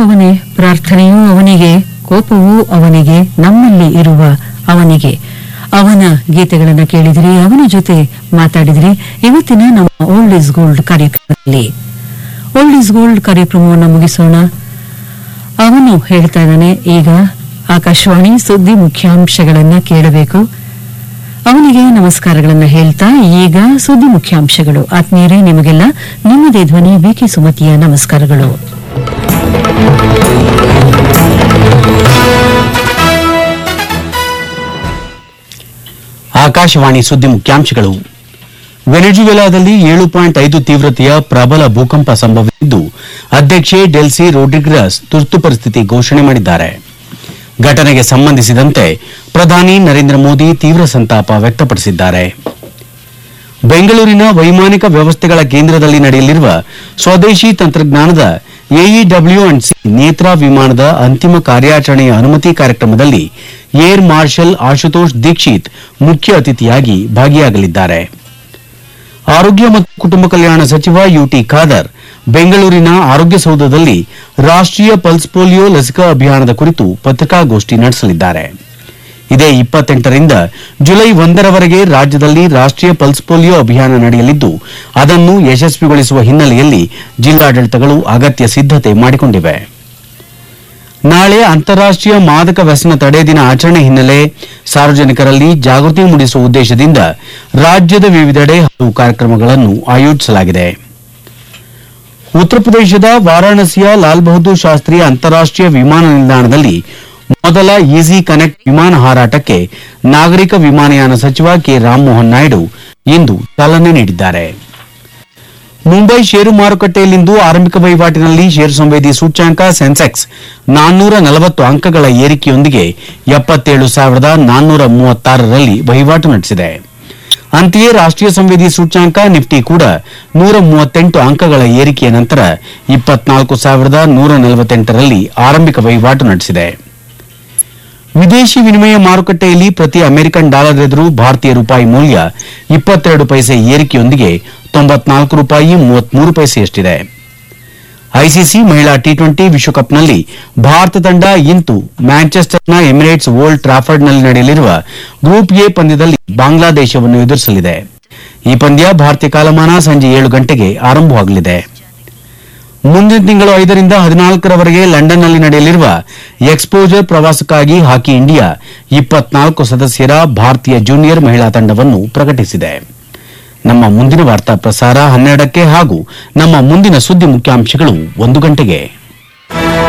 ಅವನೇ ಪ್ರಾರ್ಥನೆಯೂ ಅವನಿಗೆ ಕೋಪವೂ ಅವನಿಗೆ ನಮ್ಮಲ್ಲಿ ಇರುವ ಅವನಿಗೆ ಅವನ ಗೀತೆಗಳನ್ನ ಕೇಳಿದ್ರಿ ಅವನ ಜೊತೆ ಮಾತಾಡಿದ್ರಿ ಇವತ್ತಿನ ನಮ್ಮ ಓಲ್ಡ್ ಇಸ್ ಗೋಲ್ಡ್ ಕಾರ್ಯಕ್ರಮದಲ್ಲಿ ಓಲ್ಡ್ ಇಸ್ ಗೋಲ್ಡ್ ಕಾರ್ಯಕ್ರಮವನ್ನು ಮುಗಿಸೋಣ ಅವನು ಹೇಳ್ತಾ ಇದ್ದಾನೆ ಈಗ ಆಕಾಶವಾಣಿ ಸುದ್ದಿ ಮುಖ್ಯಾಂಶಗಳನ್ನ ಕೇಳಬೇಕು ಅವನಿಗೆ ನಮಸ್ಕಾರಗಳನ್ನ ಹೇಳ್ತಾ ಈಗ ಸುದ್ದಿ ಮುಖ್ಯಾಂಶಗಳು ಆತ್ಮೀಯರೇ ನಿಮಗೆಲ್ಲ ನಿಮ್ಮದೇ ಧ್ವನಿ ಬಿಕೆ ಸುಮತಿಯ ನಮಸ್ಕಾರಗಳು ಆಕಾಶವಾಣಿ ಸುದ್ದಿ ಮುಖ್ಯಾಂಶಗಳು ವೆನೆಜುವೆಲಾದಲ್ಲಿ ಏಳು ಪಾಯಿಂಟ್ ಐದು ತೀವ್ರತೆಯ ಪ್ರಬಲ ಭೂಕಂಪ ಸಂಭವಿಸಿದ್ದು ಅಧ್ಯಕ್ಷೆ ಡೆಲ್ಸಿ ರೋಡ್ರಿಗ್ರಸ್ ತುರ್ತು ಪರಿಸ್ಥಿತಿ ಘೋಷಣೆ ಮಾಡಿದ್ದಾರೆ ಘಟನೆಗೆ ಸಂಬಂಧಿಸಿದಂತೆ ಪ್ರಧಾನಿ ನರೇಂದ್ರ ಮೋದಿ ತೀವ್ರ ಸಂತಾಪ ವ್ಯಕ್ತಪಡಿಸಿದ್ದಾರೆ ಬೆಂಗಳೂರಿನ ವೈಮಾನಿಕ ವ್ಯವಸ್ಥೆಗಳ ಕೇಂದ್ರದಲ್ಲಿ ನಡೆಯಲಿರುವ ಸ್ವದೇಶಿ ತಂತ್ರಜ್ಞಾನದ ಎಇಡಬ್ಲ್ಯೂ ಅಂಡ್ ಸಿ ನೇತ್ರಾ ವಿಮಾನದ ಅಂತಿಮ ಕಾರ್ಯಾಚರಣೆಯ ಅನುಮತಿ ಕಾರ್ಯಕ್ರಮದಲ್ಲಿ ಏರ್ ಮಾರ್ಷಲ್ ಆಶುತೋಷ್ ದೀಕ್ಷಿತ್ ಮುಖ್ಯ ಅತಿಥಿಯಾಗಿ ಭಾಗಿಯಾಗಲಿದ್ದಾರೆ ಆರೋಗ್ಯ ಮತ್ತು ಕುಟುಂಬ ಕಲ್ಯಾಣ ಸಚಿವ ಯುಟಿ ಖಾದರ್ ಬೆಂಗಳೂರಿನ ಆರೋಗ್ಯ ಸೌಧದಲ್ಲಿ ರಾಷ್ಟೀಯ ಪಲ್ಸ್ ಪೋಲಿಯೋ ಲಸಿಕಾ ಅಭಿಯಾನದ ಕುರಿತು ಪತ್ರಿಕಾಗೋಷ್ಠಿ ನಡೆಸಲಿದ್ದಾರೆ ಇದೇ ಇಪ್ಪತ್ತೆಂಟರಿಂದ ಜುಲೈ ಒಂದರವರೆಗೆ ರಾಜ್ಯದಲ್ಲಿ ರಾಷ್ಟೀಯ ಪಲ್ಸ್ ಪೋಲಿಯೋ ಅಭಿಯಾನ ನಡೆಯಲಿದ್ದು ಅದನ್ನು ಯಶಸ್ವಿಗೊಳಿಸುವ ಹಿನ್ನೆಲೆಯಲ್ಲಿ ಜಿಲ್ಲಾಡಳಿತಗಳು ಅಗತ್ಯ ಸಿದ್ದತೆ ಮಾಡಿಕೊಂಡಿವೆ ನಾಳೆ ಅಂತಾರಾಷ್ಟೀಯ ಮಾದಕ ವ್ಯಸನ ತಡೆ ದಿನ ಆಚರಣೆ ಹಿನ್ನೆಲೆ ಸಾರ್ವಜನಿಕರಲ್ಲಿ ಜಾಗೃತಿ ಮೂಡಿಸುವ ಉದ್ದೇಶದಿಂದ ರಾಜ್ಯದ ವಿವಿಧೆಡೆ ಹಲವು ಕಾರ್ಯಕ್ರಮಗಳನ್ನು ಆಯೋಜಿಸಲಾಗಿದೆ ಉತ್ತರ ಪ್ರದೇಶದ ವಾರಾಣಸಿಯ ಲಾಲ್ ಬಹದ್ದೂರ್ ಶಾಸ್ತ್ರಿ ಅಂತಾರಾಷ್ಟೀಯ ವಿಮಾನ ನಿಲ್ದಾಣದಲ್ಲಿ ಮೊದಲ ಈಸಿ ಕನೆಕ್ಟ್ ವಿಮಾನ ಹಾರಾಟಕ್ಕೆ ನಾಗರಿಕ ವಿಮಾನಯಾನ ಸಚಿವ ಕೆ ರಾಮಮೋಹನ್ ನಾಯ್ಡು ಇಂದು ಚಾಲನೆ ನೀಡಿದ್ದಾರೆ ಮುಂಬೈ ಷೇರು ಮಾರುಕಟ್ಟೆಯಲ್ಲಿಂದು ಆರಂಭಿಕ ವಹಿವಾಟಿನಲ್ಲಿ ಷೇರು ಸಂವೇದಿ ಸೂಚ್ಯಾಂಕ ಸೆನ್ಸೆಕ್ಸ್ ನಾನ್ನೂರ ನಲವತ್ತು ಅಂಕಗಳ ಏರಿಕೆಯೊಂದಿಗೆ ಎಪ್ಪತ್ತೇಳು ಸಾವಿರದ ನಾನ್ನೂರ ಮೂವತ್ತಾರರಲ್ಲಿ ವಹಿವಾಟು ನಡೆಸಿದೆ ಅಂತೆಯೇ ರಾಷ್ಟೀಯ ಸಂವೇದಿ ಸೂಚ್ಯಾಂಕ ನಿಫ್ಟಿ ಕೂಡ ನೂರ ಮೂವತ್ತೆಂಟು ಅಂಕಗಳ ಏರಿಕೆಯ ನಂತರ ಇಪ್ಪತ್ನಾಲ್ಕು ಸಾವಿರದ ನೂರ ನಲವತ್ತೆಂಟರಲ್ಲಿ ಆರಂಭಿಕ ವಹಿವಾಟು ನಡೆಸಿದೆ ವಿದೇಶಿ ವಿನಿಮಯ ಮಾರುಕಟ್ಟೆಯಲ್ಲಿ ಪ್ರತಿ ಅಮೆರಿಕನ್ ಡಾಲರ್ ಎದುರು ಭಾರತೀಯ ರೂಪಾಯಿ ಮೌಲ್ಯ ಇಪ್ಪತ್ತೆರಡು ಪೈಸೆ ಏರಿಕೆಯೊಂದಿಗೆ ತೊಂಬತ್ನಾಲ್ಕು ರೂಪಾಯಿ ಮೂವತ್ಮೂರು ಪೈಸೆಯಷ್ಟಿದೆ ಐಸಿಸಿ ಮಹಿಳಾ ಟಿ ಟ್ವೆಂಟಿ ವಿಶ್ವಕಪ್ನಲ್ಲಿ ಭಾರತ ತಂಡ ಇಂದು ಮ್ಯಾಂಚೆಸ್ಟರ್ನ ಎಮಿರೇಟ್ಸ್ ಓಲ್ಡ್ ಟ್ರಾಫರ್ಡ್ನಲ್ಲಿ ನಡೆಯಲಿರುವ ಗ್ರೂಪ್ ಎ ಪಂದ್ಯದಲ್ಲಿ ಬಾಂಗ್ಲಾದೇಶವನ್ನು ಎದುರಿಸಲಿದೆ ಈ ಪಂದ್ಯ ಭಾರತೀಯ ಕಾಲಮಾನ ಸಂಜೆ ಏಳು ಗಂಟೆಗೆ ಆರಂಭವಾಗಲಿದೆ ಮುಂದಿನ ತಿಂಗಳು ಐದರಿಂದ ಹದಿನಾಲ್ಕರವರೆಗೆ ಲಂಡನ್ನಲ್ಲಿ ನಡೆಯಲಿರುವ ಎಕ್ಸ್ಪೋಜರ್ ಪ್ರವಾಸಕ್ಕಾಗಿ ಹಾಕಿ ಇಂಡಿಯಾ ಇಪ್ಪತ್ನಾಲ್ಕು ಸದಸ್ಯರ ಭಾರತೀಯ ಜೂನಿಯರ್ ಮಹಿಳಾ ತಂಡವನ್ನು ಪ್ರಕಟಿಸಿದೆ ನಮ್ಮ ಮುಂದಿನ ವಾರ್ತಾ ಪ್ರಸಾರ ಹನ್ನೆರಡಕ್ಕೆ ಹಾಗೂ ನಮ್ಮ ಮುಂದಿನ ಸುದ್ದಿ ಮುಖ್ಯಾಂಶಗಳು ಒಂದು ಗಂಟೆಗೆ